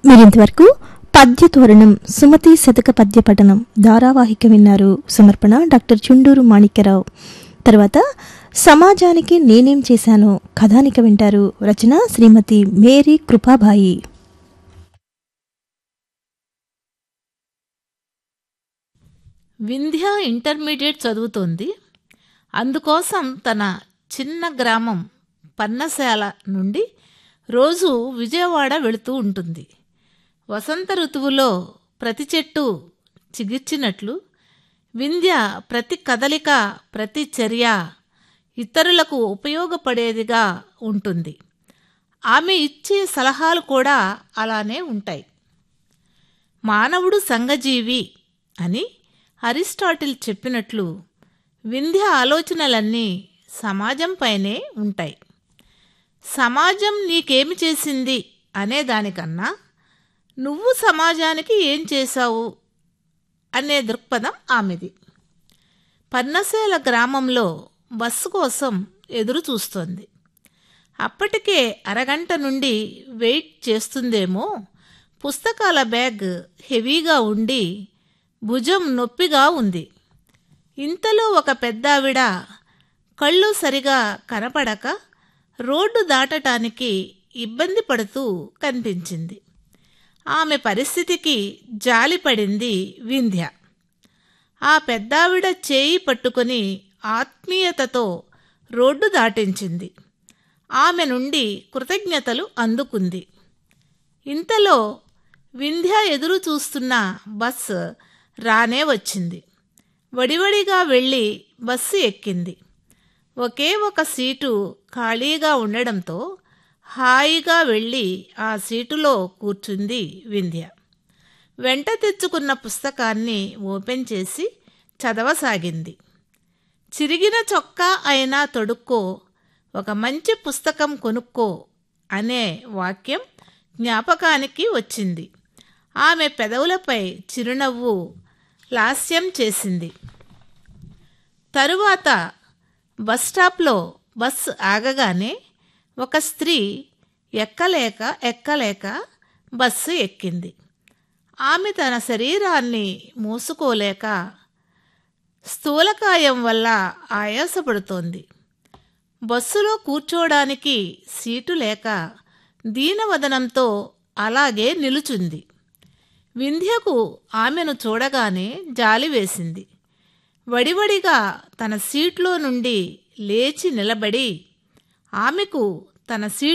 మీరింతవరకు పద్యతోరణం సుమతి శతక పద్య పఠనం ధారావాహిక విన్నారు సమర్పణ డాక్టర్ చుండూరు మాణిక్యరావు తర్వాత సమాజానికి నేనేం చేశానో కథానిక వింటారు రచన శ్రీమతి మేరీ కృపాబాయి వింధ్య ఇంటర్మీడియట్ చదువుతోంది అందుకోసం తన చిన్న గ్రామం పన్నశాల నుండి రోజు విజయవాడ వెళుతూ ఉంటుంది వసంత ఋతువులో ప్రతి చెట్టు చిగిర్చినట్లు వింధ్య ప్రతి కదలిక ప్రతి చర్య ఇతరులకు ఉపయోగపడేదిగా ఉంటుంది ఆమె ఇచ్చే సలహాలు కూడా అలానే ఉంటాయి మానవుడు సంఘజీవి అని అరిస్టాటిల్ చెప్పినట్లు వింధ్య ఆలోచనలన్నీ సమాజంపైనే ఉంటాయి సమాజం నీకేమి చేసింది అనే దానికన్నా నువ్వు సమాజానికి ఏం చేశావు అనే దృక్పథం ఆమెది పన్నసేల గ్రామంలో బస్సు కోసం ఎదురు చూస్తోంది అప్పటికే అరగంట నుండి వెయిట్ చేస్తుందేమో పుస్తకాల బ్యాగ్ హెవీగా ఉండి భుజం నొప్పిగా ఉంది ఇంతలో ఒక పెద్దావిడ కళ్ళు సరిగా కనపడక రోడ్డు దాటటానికి ఇబ్బంది పడుతూ కనిపించింది ఆమె పరిస్థితికి జాలిపడింది వింధ్య ఆ పెద్దావిడ చేయి పట్టుకొని ఆత్మీయతతో రోడ్డు దాటించింది ఆమె నుండి కృతజ్ఞతలు అందుకుంది ఇంతలో వింధ్య ఎదురు చూస్తున్న బస్సు రానే వచ్చింది వడివడిగా వెళ్ళి బస్సు ఎక్కింది ఒకే ఒక సీటు ఖాళీగా ఉండడంతో హాయిగా వెళ్ళి ఆ సీటులో కూర్చుంది వింధ్య వెంట తెచ్చుకున్న పుస్తకాన్ని ఓపెన్ చేసి చదవసాగింది చిరిగిన చొక్కా అయినా తొడుక్కో ఒక మంచి పుస్తకం కొనుక్కో అనే వాక్యం జ్ఞాపకానికి వచ్చింది ఆమె పెదవులపై చిరునవ్వు లాస్యం చేసింది తరువాత బస్టాప్లో బస్సు ఆగగానే ఒక స్త్రీ ఎక్కలేక ఎక్కలేక బస్సు ఎక్కింది ఆమె తన శరీరాన్ని మూసుకోలేక స్థూలకాయం వల్ల ఆయాసపడుతోంది బస్సులో కూర్చోడానికి సీటు లేక దీనవదనంతో అలాగే నిలుచుంది వింధ్యకు ఆమెను చూడగానే జాలి వేసింది వడివడిగా తన సీట్లో నుండి లేచి నిలబడి ఆమెకు తన సీటు